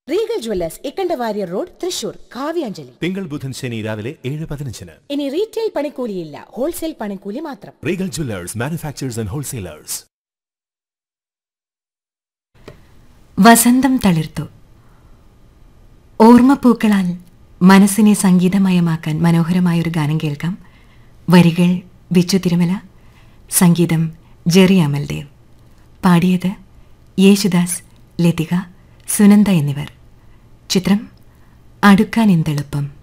Regal jewellers Ikkanda Warrier road Thrissur Kavyanjali തിങ്കൾ ബുധൻ ശനി രാവിലെ ഏഴ് പതിനഞ്ചിന് ഇനി റീറ്റെയിൽ പണിക്കൂലിയില്ല ഹോൾസെയിൽ പണിക്കൂലി മാത്രം Regal jewellers manufacturers and wholesalers വസന്തം തളിർത്തു ഓർമ്മപ്പൂക്കളാൽ മനസ്സിനെ സംഗീതമയമാക്കാൻ മനോഹരമായൊരു ഗാനം കേൾക്കാം വരികൾ ബിച്ചു തിരുമല സംഗീതം ജെറി അമൽദേവ് പാടിയത് യേശുദാസ് ലതിക സുനന്ദ എന്നിവർ ചിത്രം അടുക്കാൻ എന്തെളുപ്പം